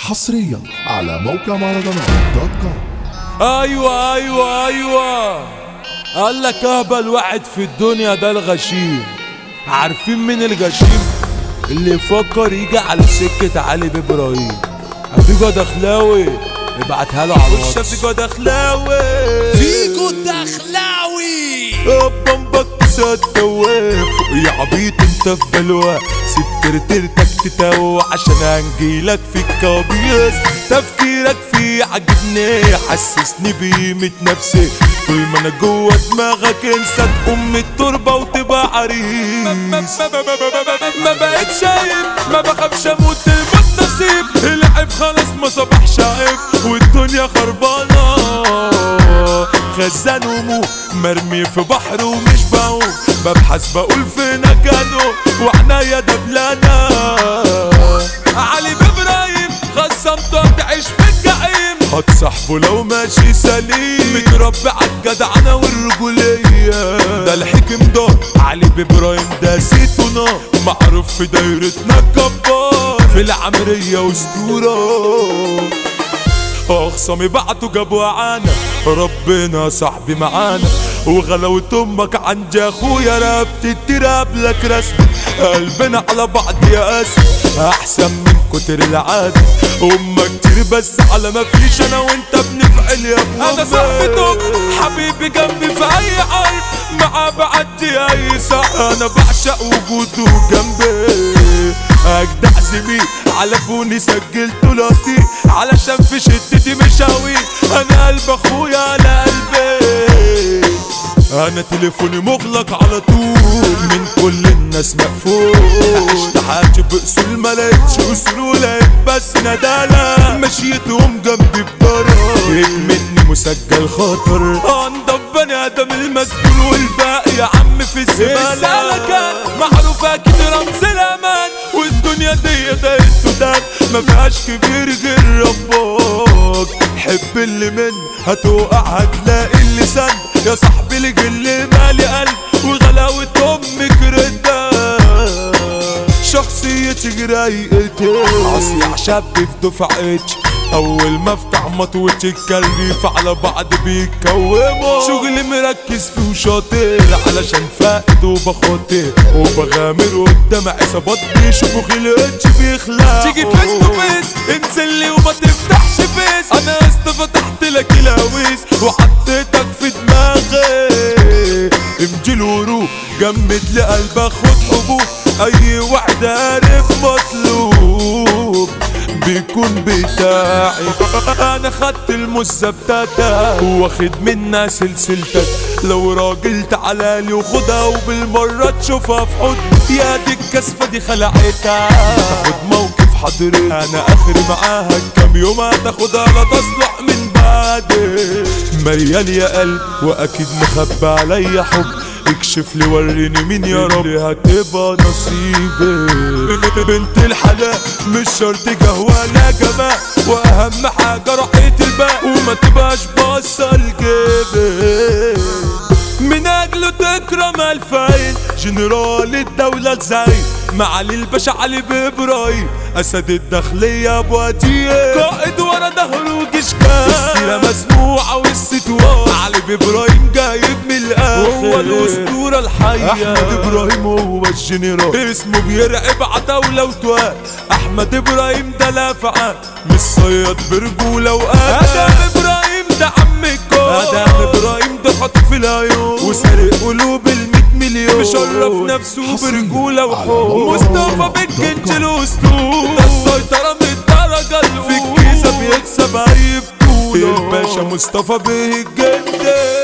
حصريا على موقع مهرجانات دوت كوم ايوه ايوه ايوه قال لك اهبل واحد في الدنيا ده الغشيم عارفين مين الغشيم اللي يفكر يجي على سكة علي بابراهيم فيجو دخلاوي ابعتها له على الواتس فيجو دخلاوي فيجو الدخلاوي بمبك ست وفوق يا عبيط انت في بلوى سبت ترتك تتوى عشان هنجيلك في الكوابيس تفكيرك فيه عجبني حسسني بقيمة نفسي طول ما انا جوه دماغك انسى تقوم من التربة وتبقى عريس ما بقتش شايف ما بخافش اموت الموت نصيب العيب خلاص ما صبحش عيب والدنيا خربانة خزان ومو مرمي في بحر ومش بعوم ببحث بقول فين كانوا وعنايا دبلانة علي بابراهيم خصمته تعيش في الجحيم هتصاحبه لو ماشي سليم متربي عالجدعنة والرجولية ده الحكم ده علي بابراهيم ده زيتنا معروف في دايرتنا كبار في العمرية اسطورة اخصامي بعتوا جابوا عانا ربنا صاحبي معانا وغلاوة امك عند اخويا رقبت تراب لك رسمي قلبنا على بعض يا اسف احسن من كتر العادة امك كتير بس على ما فيش انا وانت بنفعل يا ابو انا صاحبي توب حبيبي جنبي في اي حرب معاه بعدي اي ساعة انا بعشق وجوده جنبي اجدع زميل على فوني سجلت لاسي علشان في شدتي مش هوي انا قلب اخويا على قلبي انا تليفوني مغلق على طول من كل الناس مقفول عشت حاجة بأصول ما لقيتش اصول ولقيت بس ندالة مشيتهم جنبي بضرر مني مسجل خطر انضف بني ادم المسجون والباقي يا عم في الزبالة السلكة معروف اكيد رمز الامان والدنيا دي دايت ودان ما فيهاش كبير غير ربك حب اللي من هتوقع هتلاقي اللسان يا صاحبي الجل مالي قلب وغلاوة امك ردان شخصيتي رايقتي اصيع شاب في دفعتي اول ما افتح مطوتش الكلبيف على بعض بيتكوموا شغلي مركز فيه وشاطر علشان فائد وبخاطر وبغامر قدام عصابات بيشوفوا خلقتش بيخلقوا تيجي فيس تو فيس انزل لي وما تفتحش فيس انا است فتحت لك الهويس وحطيتك في دماغي امجي الورود جمد لقلبك خد حبوب اي واحد قارب مطلوب بيكون بتاعي انا خدت المزة بتاعتك واخد منها سلسلتك لو راجل تعالالي وخدها وبالمرة تشوفها في حضن يا دي الكسفة دي خلعتها تاخد موقف حضري انا اخري معاها كام يوم هتاخدها لا تصلح من بعدي ميال يا قلب واكيد مخبى عليا حب اكشف لي وريني مين يا رب هتبقى نصيبي بنت الحلال مش شرط قهوة لا جمال واهم حاجة راحة البال وما تبقاش باصة لجيبي من اجله تكرم الفايل جنرال الدولة الزعيم معالي الباشا علي بابراهيم اسد الداخلية ابو عتيه قائد ورا ظهره جيش كان السيرة مسموعة والستوار علي بابراهيم جايب من الاخر هو الاسطورة الحية احمد ابراهيم هو الجنرال اسمه بيرعب عتاولة وتوال احمد ابراهيم ده لافعان مش صياد برجولة وقال ادم ابراهيم ده عم الكون ادم ابراهيم ده خاطف في العيون وسارق قلوب الميت مليون مشرف نفسه برجولة وحب مصطفى بالجنج الاسطول ده السيطرة من الدرجة الأولى في الجيزة بيكسب اي بطولة الباشا مصطفى بالجنج